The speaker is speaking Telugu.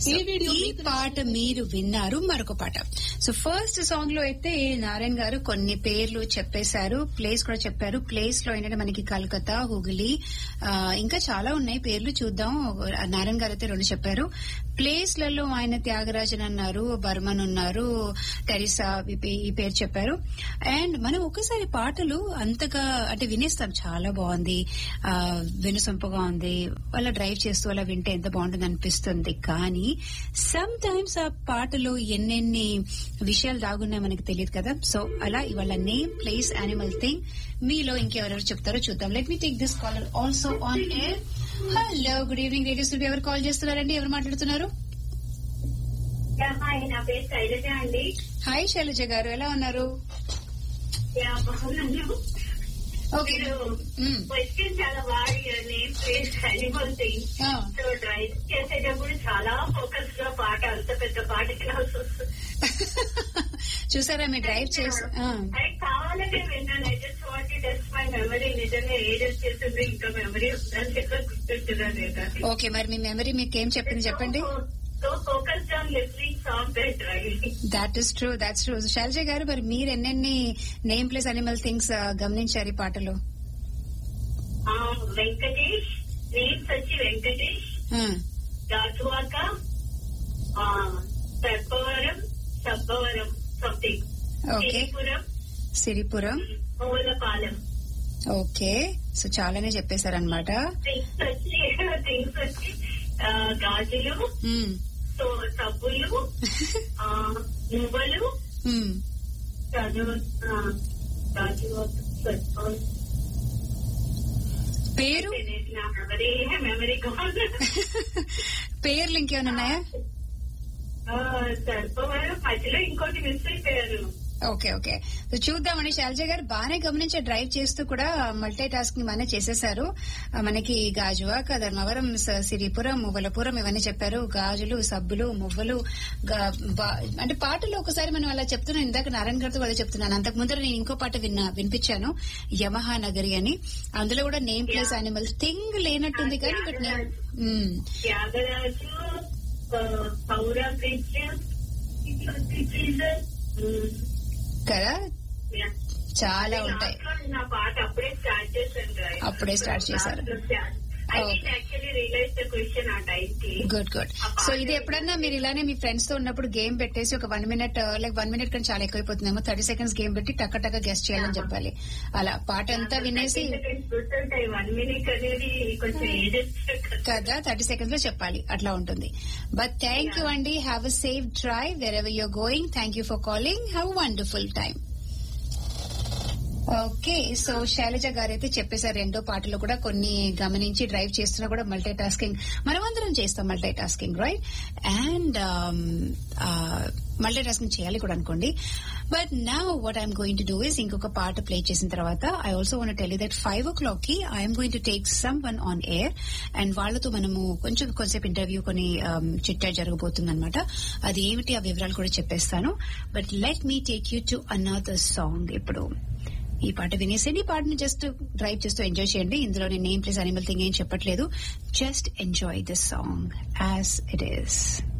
ఏ వీడియో ఈ పాట మీరు విన్నారు మరొక పాట సో ఫస్ట్ సాంగ్ లో అయితే నారాయణ గారు కొన్ని పేర్లు చెప్పేశారు ప్లేస్ కూడా చెప్పారు ప్లేస్ లో ఏంటంటే మనకి కలకత్తా హుగ్లీ ఆ, ఇంకా చాలా ఉన్నాయి పేర్లు చూద్దాం నారాయణ గారు అయితే రెండు చెప్పారు ప్లేస్ లలో ఆయన త్యాగరాజన్ అన్నారు బర్మన్ ఉన్నారు టెరిసా ఈ పే- ఈ పేరు చెప్పారు అండ్ మనం ఒక్కసారి పాటలు అంతగా అంటే వినేస్తాం చాలా బాగుంది ఆ, వినసొంపుగా ఉంది వాళ్ళ డ్రైవ్ చేస్తూ అలా వింటే ఎంత బాగుంటుంది అనిపిస్తుంది కానీ సమ్ టైమ్స్ ఆ పాటలో ఎన్నెన్ని విషయాలు దాగున్నాయి మనకి తెలియదు కదా సో అలా ఇవాళ నేమ్ ప్లేస్ యానిమల్ థింగ్ మీలో ఇంకెవరెవరు చెప్తారో చూద్దాం let me take this caller also on air hello good evening radio studio ఎవరు కాల్ చేస్తున్నారండి ఎవరు మాట్లాడుతున్నారు హాయ్ నా పేరు శైలజ అండి హాయ్ శైలజ గారు ఎలా ఉన్నారు యా, బాగున్నాను ఓకే మీరు క్వశ్చన్ చాలా బాగా name place animal thing so drive చేసేటప్పుడు చాలా ఫోకస్ గా పాట అంత పెద్ద పాట వినాల్సి వస్తుంది చూసారా మీ డ్రైవ్ చేసి ఆ. అది కావాలనే విన్నాను I just want test my memory నిజంగా ఏజ్ వచ్చేసింది ఇంకా మెమరీ ఉందని చెప్పి గుర్తుంటున్నాను నేను ఓకే మరి మీ మెమరీ మీకు ఏం చెప్పింది చెప్పండి so focus on listening song and driving that is true that's true Shailaja గారు మరి మీరు ఎన్నెన్ని నేమ్ ప్లేస్ అనిమల్ థింగ్స్ గమనించారు ఈ పాటలో వెంకటేష్ నేమ్స్ వచ్చి వెంకటేష్ ఆ, Gajuwaka Sarpavaram Sabbavaram something okay Siripuram Siripuram Mulapalem okay so చాలానే చెప్పేశారనమాట థింగ్స్ వచ్చి థింగ్స్ వచ్చి ఆ, గాజులు సో సబ్బులు ఆ, నువ్వులు చదువు ఆ, గాజువాక సర్పవరం. పేరు నా మెమరీ మెమరీ కావాలి పేర్లు ఇంకేమైనా ఉన్నాయా సర్పవరం మధ్యలో ఇంకోటి మిస్ అయిపోయారు ఓకే ఓకే సో చూద్దామండి శైలజ గారు బాగానే గమనించే డ్రైవ్ చేస్తూ కూడా మల్టీ టాస్కింగ్ బాగానే చేసేశారు ఆ, మనకి గాజువాక ధర్మవరం స- సిరిపురం మువ్వలపురం ఇవన్నీ చెప్పారు గాజులు సబ్బులు మువ్వలు గా- బా- అంటే పాటలు ఒకసారి మనం అలా చెప్తున్నాం ఇందాక నారాయణ గారితో కూడా చెప్తున్నాను అంతకు ముందర నేను ఇంకో పాట విన్నా వినిపించాను యమహా నగరి అని అందులో కూడా నేమ్ ప్లేస్ యానిమల్స్ థింగ్ లేనట్టుంది కానీ బట్ నేమ్ మ్మ్. త్యాగరాజు ఆ, పౌర బ్రిడ్జ్ బ్రిడ్జ్ కదా చాలా ఉంటాయి నా పాట అప్పుడే స్టార్ట్ చేశాను guys. అప్పుడే start చేశారు. I didn't actually realize the question ఆ time కి గుడ్ గుడ్ సో ఇది ఎప్పుడన్నా మీరు ఇలానే మీ ఫ్రెండ్స్ తో ఉన్నప్పుడు గేమ్ పెట్టేసి ఒక one minute like one minute కంటే చాలా ఎక్కువైపోతుందేమో థర్టీ సెకండ్స్ గేమ్ పెట్టి టక్క టక్క గెస్ట్ చేయాలని చెప్పాలి అలా పాట అంతా వినేసి గుర్తుంటాయి వన్ మినిట్ అనేది కొంచెం ఏజ్ కదా థర్టీ సెకండ్స్ లో చెప్పాలి అట్లా ఉంటుంది బట్ థ్యాంక్ యూ అండి have a safe drive wherever you're going thank you for calling have wonderful time okay so Shailaja గారు అయితే చెప్పేశారు రెండో పాటలో కూడా కొన్ని గమనించి డ్రైవ్ చేస్తున్నా కూడా మల్టీ టాస్కింగ్ మనమందరం చేస్తాం multitasking right and multitasking చేయాలి కూడా అనుకోండి బట్ నా what I'm going to do is ఇంకొక పాట ప్లే చేసిన తర్వాత I also want tell that five o'clock కి I'm going to take someone on air and వాళ్ళతో మనము కొంచెం కొంచెంసేపు ఇంటర్వ్యూ కొన్ని చిట్టా జరగబోతుంది అనమాట అది ఏమిటి ఆ వివరాలు కూడా చెప్పేస్తాను but let me take you to another song ఇప్పుడు ఈ పాట వినేసేయండి ఈ పాటని జస్ట్ డ్రైవ్ చేస్తూ ఎంజాయ్ చేయండి ఇందులో నేను నేమ్ ప్లేస్ అనిమల్ థింగ్ ఏం చెప్పట్లేదు just enjoy this song as it is